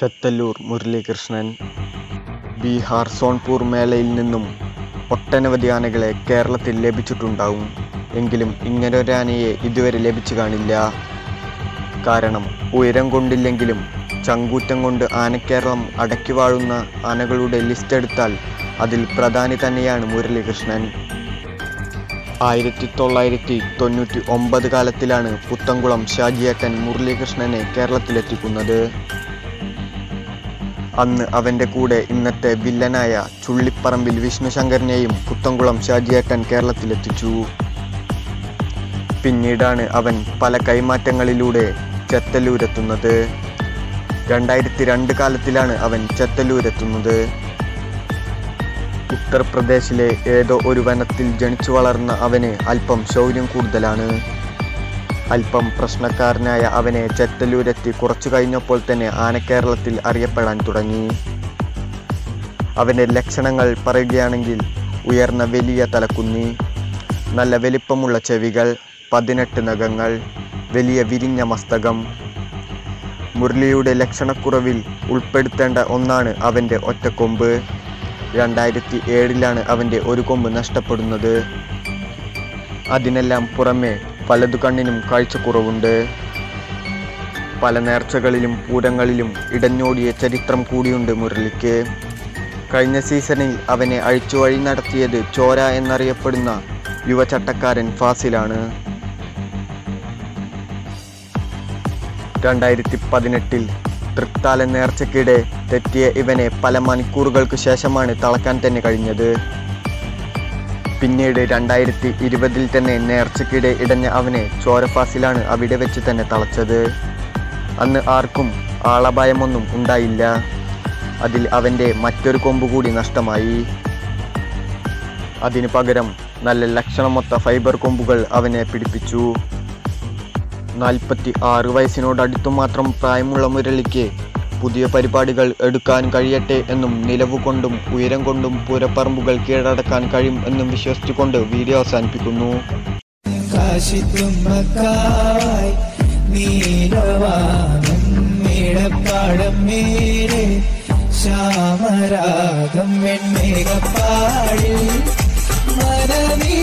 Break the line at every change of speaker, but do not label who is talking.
ചത്തല്ലൂർ മുരളീകൃഷ്ണൻ ബീഹാർ സോൺപൂർ മേളയിൽ നിന്നും ഒട്ടനവധി ആനകളെ കേരളത്തിൽ ലഭിച്ചിട്ടുണ്ടാവും എങ്കിലും ഇങ്ങനൊരാനയെ ഇതുവരെ ലഭിച്ചു കാണില്ല കാരണം ഉയരം കൊണ്ടില്ലെങ്കിലും ചങ്കൂറ്റം കൊണ്ട് ആനക്കേരളം അടക്കി വാഴുന്ന ആനകളുടെ ലിസ്റ്റ് എടുത്താൽ അതിൽ പ്രധാനി തന്നെയാണ് മുരളീകൃഷ്ണൻ ആയിരത്തി തൊള്ളായിരത്തി തൊണ്ണൂറ്റി ഒമ്പത് കാലത്തിലാണ് പുത്തൻകുളം ഷാജിയേട്ടൻ മുരളീകൃഷ്ണനെ കേരളത്തിലെത്തിക്കുന്നത് അന്ന് അവൻ്റെ കൂടെ ഇന്നത്തെ വില്ലനായ ചുള്ളിപ്പറമ്പിൽ വിഷ്ണുശങ്കരനെയും പുത്തൻകുളം ഷാജിയേട്ടൻ കേരളത്തിലെത്തിച്ചു പിന്നീടാണ് അവൻ പല കൈമാറ്റങ്ങളിലൂടെ ചെത്തല്ലൂരെത്തുന്നത് രണ്ടായിരത്തി രണ്ട് കാലത്തിലാണ് അവൻ ചെത്തല്ലൂരെത്തുന്നത് ഉത്തർപ്രദേശിലെ ഏതോ ഒരു വനത്തിൽ ജനിച്ചു വളർന്ന അവന് അല്പം ശൗര്യം കൂടുതലാണ് അല്പം പ്രശ്നക്കാരനായ അവനെ ചെത്തല്ലൂരെത്തി കുറച്ചു കഴിഞ്ഞപ്പോൾ തന്നെ ആനക്കേരളത്തിൽ അറിയപ്പെടാൻ തുടങ്ങി അവൻ്റെ ലക്ഷണങ്ങൾ പറയുകയാണെങ്കിൽ ഉയർന്ന വലിയ തലക്കുന്നി നല്ല വലിപ്പമുള്ള ചെവികൾ പതിനെട്ട് നഖങ്ങൾ വലിയ വിരിഞ്ഞ മസ്തകം മുരളിയുടെ ലക്ഷണക്കുറവിൽ ഉൾപ്പെടുത്തേണ്ട ഒന്നാണ് അവൻ്റെ ഒറ്റക്കൊമ്പ് രണ്ടായിരത്തി ഏഴിലാണ് അവൻ്റെ ഒരു കൊമ്പ് നഷ്ടപ്പെടുന്നത് അതിനെല്ലാം പുറമെ പലതു കണ്ണിനും കാഴ്ചക്കുറവുണ്ട് പല നേർച്ചകളിലും പൂരങ്ങളിലും ഇടഞ്ഞോടിയ ചരിത്രം കൂടിയുണ്ട് മുരളിക്ക് കഴിഞ്ഞ സീസണിൽ അവനെ അഴിച്ചു വഴി നടത്തിയത് ചോര എന്നറിയപ്പെടുന്ന യുവചട്ടക്കാരൻ ഫാസിലാണ് രണ്ടായിരത്തി പതിനെട്ടിൽ തൃത്താല നേർച്ചയ്ക്കിടെ തെറ്റിയ ഇവനെ പല മണിക്കൂറുകൾക്ക് ശേഷമാണ് തളക്കാൻ തന്നെ കഴിഞ്ഞത് പിന്നീട് രണ്ടായിരത്തി ഇരുപതിൽ തന്നെ നേർച്ചയ്ക്കിടെ ഇടഞ്ഞ അവനെ ചോരഫാസിലാണ് അവിടെ വെച്ച് തന്നെ തളച്ചത് അന്ന് ആർക്കും ആളപായമൊന്നും ഉണ്ടായില്ല അതിൽ അവൻ്റെ മറ്റൊരു കൊമ്പ് കൂടി നഷ്ടമായി അതിനു പകരം നല്ല ലക്ഷണമൊത്ത ഫൈബർ കൊമ്പുകൾ അവനെ പിടിപ്പിച്ചു നാൽപ്പത്തി ആറ് വയസ്സിനോടടുത്തു മാത്രം പ്രായമുള്ള മുരളിക്ക് പുതിയ പരിപാടികൾ എടുക്കാൻ കഴിയട്ടെ എന്നും നിലവ് കൊണ്ടും ഉയരം കൊണ്ടും പൂരപ്പറമ്പുകൾ കീഴടക്കാൻ കഴിയും എന്നും വിശ്വസിച്ചുകൊണ്ട് വീഡിയോ അവസാനിപ്പിക്കുന്നു
കാശിത്തുമ്മക്കായ് നീലവാനം മേടപ്പാടം മേലെ ശ്യാമരാഗം വെൺമേഘപ്പാടിൽ മനനീ